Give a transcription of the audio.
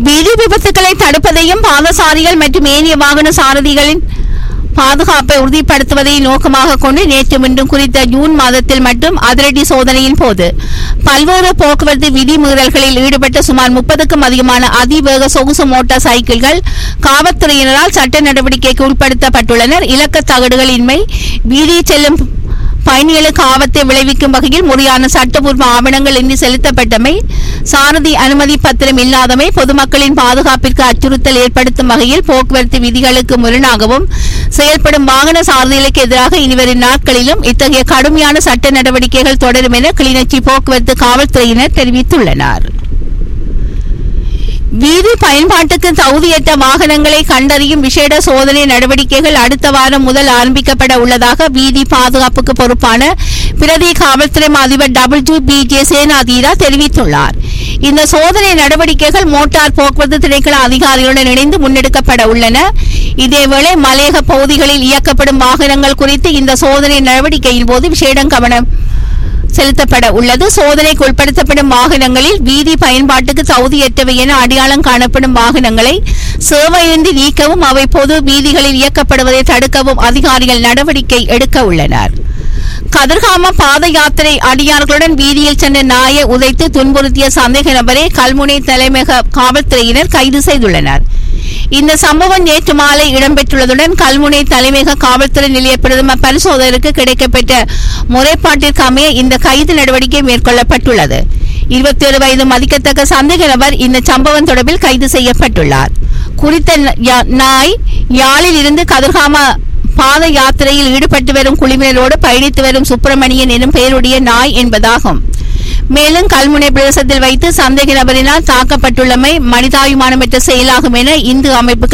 வீதி விபத்துக்களை தடுப்பதையும் பாதசாரிகள் மற்றும் ஏனைய வாகன சாரதிகளின் பாதுகாப்பை உறுதிப்படுத்துவதை நோக்கமாக கொண்டு நேற்று மீண்டும் குறித்த ஜூன் மாதத்தில் மட்டும் அதிரடி சோதனையின் போது பல்வேறு போக்குவரத்து விதிமீறல்களில் ஈடுபட்ட சுமார் முப்பதுக்கும் அதிகமான அதிவேக சொகுசு மோட்டார் சைக்கிள்கள் காவல்துறையினரால் சட்ட நடவடிக்கைக்கு உட்படுத்தப்பட்டுள்ளனர் இலக்க தகடுகளின்மை வீதியில் செல்லும் பயணிகளுக்கு ஆபத்தை விளைவிக்கும் வகையில் முறையான சட்டபூர்வ ஆவணங்கள் இன்றி செலுத்தப்பட்டமை சாரதி அனுமதி பத்திரம் இல்லாதமை பொதுமக்களின் பாதுகாப்பிற்கு அச்சுறுத்தல் ஏற்படுத்தும் வகையில் போக்குவரத்து விதிகளுக்கு முரணாகவும் செயல்படும் வாகன சாரதிகளுக்கு எதிராக இனிவரும் நாட்களிலும் இத்தகைய கடுமையான சட்ட நடவடிக்கைகள் தொடரும் என கிளிநொச்சி போக்குவரத்து காவல்துறையினர் தெரிவித்துள்ளனர் வீதி பயன்பாட்டுக்கு தகுதியற்ற வாகனங்களை கண்டறியும் விசேட சோதனை நடவடிக்கைகள் அடுத்த வாரம் முதல் ஆரம்பிக்கப்பட உள்ளதாக வீதி பாதுகாப்புக்கு பொறுப்பான பிரதி காவல்துறை அதிபர் டபிள்யூ பி ஜே சேனாதீரா தெரிவித்துள்ளார் இந்த சோதனை நடவடிக்கைகள் மோட்டார் போக்குவரத்து திணைக்கள அதிகாரிகளுடன் இணைந்து முன்னெடுக்கப்பட உள்ளன இதேவேளை மலையக பகுதிகளில் இயக்கப்படும் வாகனங்கள் குறித்து இந்த சோதனை நடவடிக்கையின் போது விசேடம் கவனம் செலுத்தப்பட உள்ளது சோதனைக்கு உட்படுத்தப்படும் வாகனங்களில் வீதி பயன்பாட்டுக்கு தகுதியற்றவை என அடையாளம் காணப்படும் வாகனங்களை சேவையின்றி நீக்கவும் அவை பொது வீதிகளில் இயக்கப்படுவதை தடுக்கவும் அதிகாரிகள் நடவடிக்கை எடுக்க உள்ளனர் கதிர்காம பாத யாத்திரை அடியார்களுடன் வீதியில் சென்ற நாயை உதைத்து துன்புறுத்திய சந்தேக நபரை கல்முனை தலைமையக காவல்துறையினர் கைது செய்துள்ளனர் இந்த சம்பவம் நேற்று மாலை இடம்பெற்றுள்ளதுடன் கல்முனை தலைமையக காவல்துறை நிலைய பிரதம பரிசோதகருக்கு கிடைக்கப்பெற்ற முறைப்பாட்டிற்கு அமைய இந்த கைது நடவடிக்கை மேற்கொள்ளப்பட்டுள்ளது இருபத்தி ஏழு வயது மதிக்கத்தக்க சந்தேக நபர் இந்த சம்பவம் தொடர்பில் கைது செய்யப்பட்டுள்ளார் குறித்த ந- யா- நாய் யாழில் இருந்து கதிர்காம பாத யாத்திரையில் ஈடுபட்டு வரும் குழுவினரோடு பயணித்து வரும் சுப்பிரமணியன் எனும் பெயருடைய நாய் என்பதாகும் மேலும் கல்முனை பிரதேசத்தில் வைத்து சந்தேக நபரினால் தாக்கப்பட்டுள்ளமை மனிதாபிமானமற்ற செயலாகும் என இந்து அமைப்புகள்